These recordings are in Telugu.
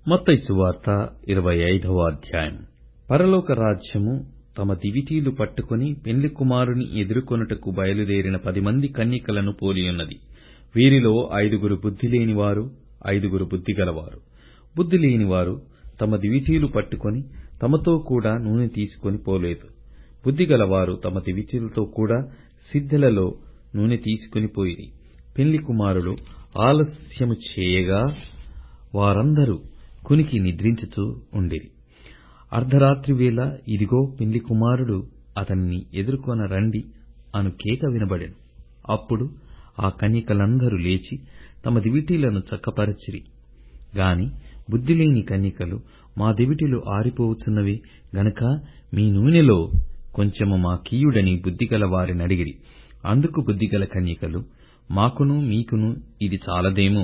మత్తయి సువార్త ఇరవై ఐదవ అధ్యాయం పరలోక రాజ్యము తమ దివిటీలు పట్టుకొని పెండ్లి కుమారుని ఎదుర్కొనుటకు బయలుదేరిన పదిమంది కన్యకలను పోలియున్నది వీరిలో ఐదుగురు బుద్ధిలేనివారు ఐదుగురు బుద్ధిగలవారు బుద్ధిలేనివారు తమ దివిటీలు పట్టుకొని తమతో కూడా నూనె తీసుకొని పోలేదు బుద్ధిగలవారు తమ దివిటీలతో కూడా సిద్ధెలలో నూనె తీసుకొని పోయిరి పెండ్లి కుమారుడు ఆలస్యము చేయగా వారందరూ కునికి నిద్రించుచూ ఉండిరి అర్ధరాత్రి వేళ ఇదిగో పెండ్లి కుమారుడు అతనిని ఎదుర్కొన రండి అను కేక వినబడెను అప్పుడు ఆ కన్యకలందరూ లేచి తమ దివిటీలను చక్కపరచిరి గాని బుద్ధిలేని కన్యకలు మా దివిటీలు ఆరిపోవుచున్నవే గనుక మీ నూనెలో కొంచెము మాకియ్యుడని బుద్ధిగల వారినడిగిరి అందుకు బుద్ధిగల కన్యకలు మాకును మీకును ఇది చాలదేమో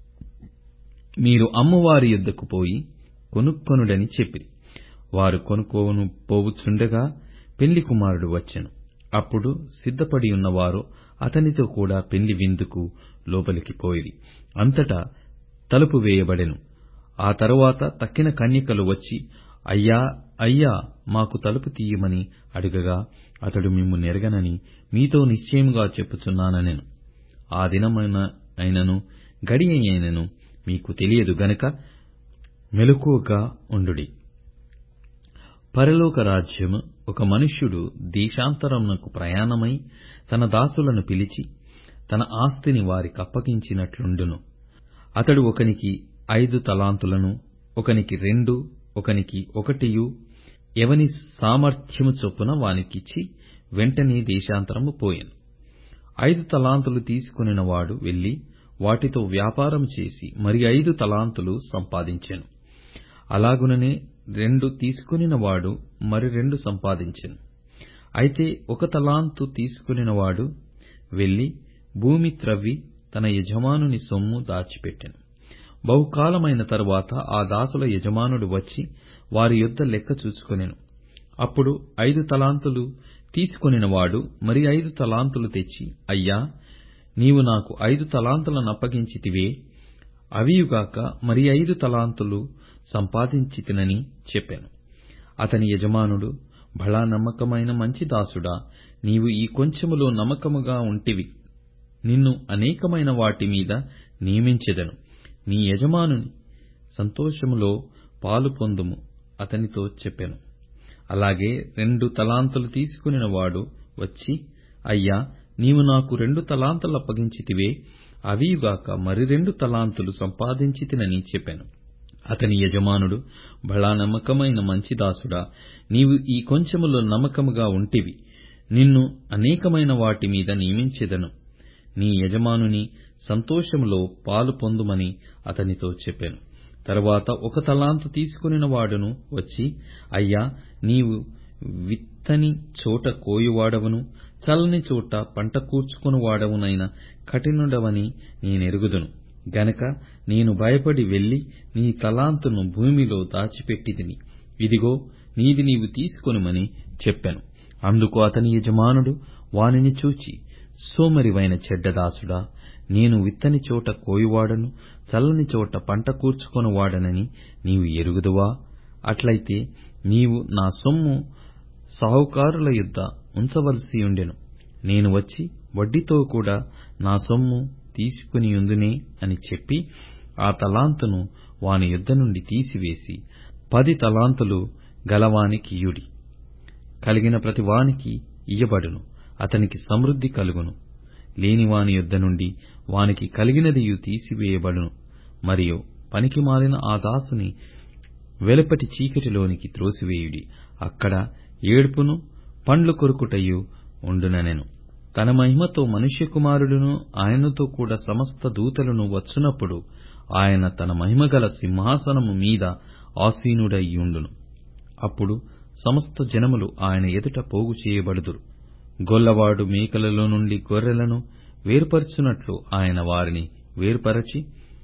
మీరు అమ్మువారి యొద్దకు పోయి కొనుక్కొనుడని చెప్పిరి వారు కొనుక్కొను పోవుచుండగా పెండ్లి కుమారుడు వచ్చెను అప్పుడు సిద్ధపడి ఉన్నవారు అతనితో కూడా పెండ్లి విందుకు లోపలికి పోయిరి అంతటా తలుపు వేయబడెను ఆ తరువాత తక్కిన కన్యకలు వచ్చి అయ్యా అయ్యా మాకు తలుపు తీయమని అడుగగా అతడు మిమ్ము నెరగనని మీతో నిశ్చయముగా చెప్పుచున్నానెను ఆ దినమైనను గడియ అయినను మీకు తెలియదు గనుక మెలకువగా ఉండుడి పరలోక రాజ్యము ఒక మనుష్యుడు దేశాంతరమునకు ప్రయాణమై తన దాసులను పిలిచి తన ఆస్తిని వారికప్పగించినట్లుండును అతడు ఒకనికి ఐదు తలాంతులను ఒకనికి రెండు ఒకనికి ఒకటియు ఎవని సామర్థ్యము చొప్పున వానికిచ్చి వెంటనే దేశాంతరము పోయెను ఐదు తలాంతులు తీసుకొనినవాడు వెళ్లి వాటితో వ్యాపారం చేసి మరి ఐదు తలాంతులు సంపాదించెను అలాగుననే రెండు తీసుకొనినవాడు మరి రెండు సంపాదించెను అయితే ఒక తలాంతు తీసుకొనినవాడు వెళ్లి భూమి త్రవ్వి తన యజమానుని సొమ్ము దాచిపెట్టెను బహుకాలమైన తరువాత ఆ దాసుల యజమానుడు వచ్చి వారి యొద్ద లెక్క చూసుకొనెను అప్పుడు ఐదు తలాంతులు తీసుకొనినవాడు మరి ఐదు తలాంతులు తెచ్చి అయ్యా నీవు నాకు ఐదు తలాంతులనప్పగించితివే అవియుగాక మరి ఐదు తలాంతులు సంపాదించితినని చెప్పాను అతని యజమానుడు బళా నమ్మకమైన మంచి దాసుడా నీవు ఈ కొంచెములో నమ్మకముగా ఉంటివి నిన్ను అనేకమైన వాటి మీద నియమించెదను నీ యజమానుని సంతోషములో పాలు పొందుము అతనితో చెప్పెను అలాగే రెండు తలాంతులు తీసుకొనినవాడు వచ్చి అయ్యా నీవు నాకు రెండు తలాంతులప్పగించితివే అవియుగాక మరి రెండు తలాంతులు సంపాదించితినని చెప్పాను అతని యజమానుడు బళా నమ్మకమైన మంచి దాసుడా నీవు ఈ కొంచెములో నమ్మకముగా ఉంటివి నిన్ను అనేకమైన వాటి మీద నియమించెదను నీ యజమానుని సంతోషములో పాలు పొందుమని అతనితో చెప్పాను తరువాత ఒక తలాంతు తీసుకొనిన వాడును వచ్చి అయ్యా నీవు విత్తని చోట కోయువాడవును చల్లని చోట పంట కూర్చుకొనువాడవునైన కఠినుడవని నేనెరుగుదును గనక నేను భయపడి వెళ్లి నీ తలాంతును భూమిలో దాచిపెట్టితిని ఇదిగో నీది నీవు తీసుకొనుమని చెప్పాను అందుకు అతని యజమానుడు వానిని చూచి సోమరివైన చెడ్డదాసుడా నేను విత్తని చోట కోయువాడను చల్లని చోట పంట కూర్చుకొనువాడనని నీవు ఎరుగుదువా అట్లయితే నీవు నా సొమ్ము సాహుకారుల యొద్ద ఉంచవలసియుండెను నేను వచ్చి వడ్డీతో కూడా నా సొమ్ము తీసుకునియుందునే అని చెప్పి ఆ తలాంతును వాని యొద్ద నుండి తీసివేసి పది తలాంతులు గలవానికియ్యుడి కలిగిన ప్రతి వానికి ఇయ్యబడును అతనికి సమృద్ధి కలుగును లేనివాని యొద్ద నుండి వానికి కలిగినదియు తీసివేయబడును మరియు పనికిమాలిన ఆ దాసుని వెలుపటి చీకటిలోనికి త్రోసివేయుడి అక్కడ ఏడ్పును పండ్లు కొరుకుటయు ఉండుననెను తన మహిమతో మనుష్య కుమారుడును ఆయనతో కూడా సమస్త దూతలను వచ్చునప్పుడు ఆయన తన మహిమగల సింహాసనము మీద ఆసీనుడయ్యుండును అప్పుడు సమస్త జనములు ఆయన ఎదుట పోగు చేయబడుదురు గొల్లవాడు మేకలలో నుండి గొర్రెలను వేరుపరచునట్లు ఆయన వారిని వేరుపరచి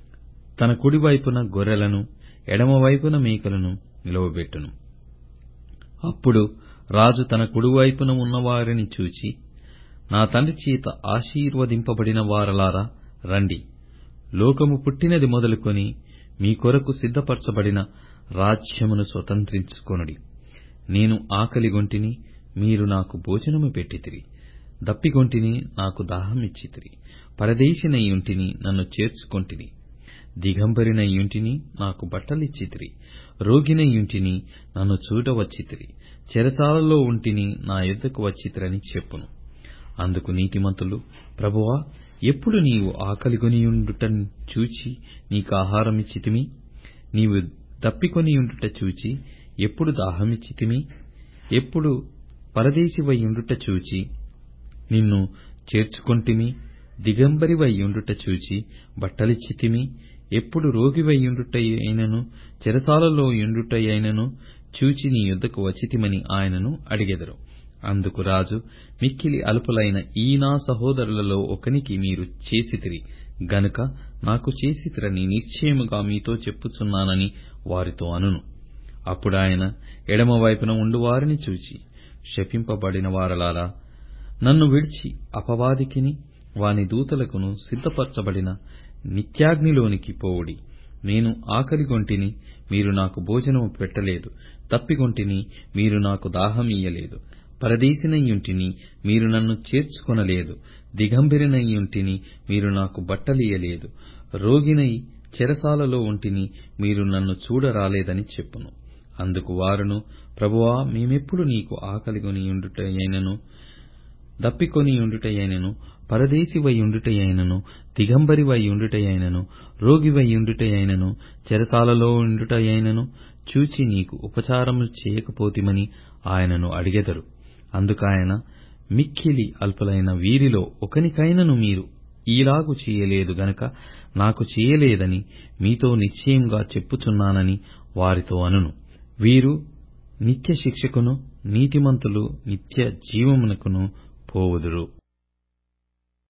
తన కుడివైపున గొర్రెలను ఎడమవైపున మేకలను నిలవబెట్టును అప్పుడు రాజు తన కుడివైపున ఉన్నవారిని చూచి నా తండ్రి చేత ఆశీర్వదింపబడిన వారలారా రండి లోకము పుట్టినది మొదలుకొని మీ కొరకు సిద్ధపరచబడిన రాజ్యమును స్వతంత్రించుకొనుడి నేను ఆకలిగొంటిని మీరు నాకు భోజనము పెట్టితిరి దప్పిగొంటిని నాకు దాహమిచ్చితిరి పరదేశినైయుంటిని నన్ను చేర్చుకొంటిరి దిగంబరినైయుంటిని నాకు బట్టలిచ్చితిరి రోగినైయుంటిని నన్ను చూడవచ్చితిరి చెరసాలలో ఉంటిని నా యొద్దకు వచ్చితిరని చెప్పును అందుకు నీతిమంతులు ప్రభువా ఎప్పుడు నీవు ఆకలిగొనియుండుట చూచి నీకాహారమిచ్చితిమి నీవు దప్పికొనియుండుట చూచి ఎప్పుడు దాహమిచ్చితిమి ఎప్పుడు పరదేశివైయుండుట చూచి నిన్ను చేర్చుకొంటిమి దిగంబరివైయుండుట చూచి బట్టలిచ్చితిమి ఎప్పుడు రోగివైయుండుటయైనను చెరసాలలో యుండుటయైనను చూచి నీ యొద్దకు వచ్చితిమని ఆయనను అడిగెదరు అందుకు రాజు మిక్కిలి అల్పులైన ఈ నా సహోదరులలో ఒకనికి మీరు చేసితిరి గనుక నాకు చేసితిరని నిశ్చయముగా మీతో చెప్పుచున్నానని వారితో అనును అప్పుడాయన ఎడమవైపున ఉండువారిని చూచి శపింపబడిన వారలారా నన్ను విడిచి అపవాదికిని వాని దూతలకును సిద్ధపరచబడిన నిత్యాగ్నిలోనికి పోవుడి నేను ఆకలిగొంటిని మీరు నాకు భోజనము పెట్టలేదు దప్పిగొంటిని మీరు నాకు దాహమియ్యలేదు పరదేశినయ్యుంటిని మీరు నన్ను చేర్చుకొనలేదు దిగంబరినయ్యుంటిని మీరు నాకు బట్టలియ్యలేదు రోగినై చెరసాలలో ఉంటిని మీరు నన్ను చూడరాలేదని చెప్పును అందుకు వారును ప్రభువా మేమెప్పుడు నీకు ఆకలిగొనియుండుటయైనను దప్పికొనియుండుటయైనను పరదేశివైయుండుటయైనను దిగంబరివైయుండుటయైనను రోగివైయుండుటయైనను చెరసాలలో ఉండుటయైనను చూచి నీకు ఉపచారములు చేయకపోతిమని ఆయనను అడిగెదరు అందుకాయన మిక్కిలి అల్పులైన వీరిలో ఒకనికైనను మీరు ఈలాగు చేయలేదు గనుక నాకు చేయలేదని మీతో నిశ్చయముగా చెప్పుచున్నానని వారితో అనును వీరు నిత్య శిక్షకును నీతిమంతులు నిత్య జీవమునకును పోవుదురు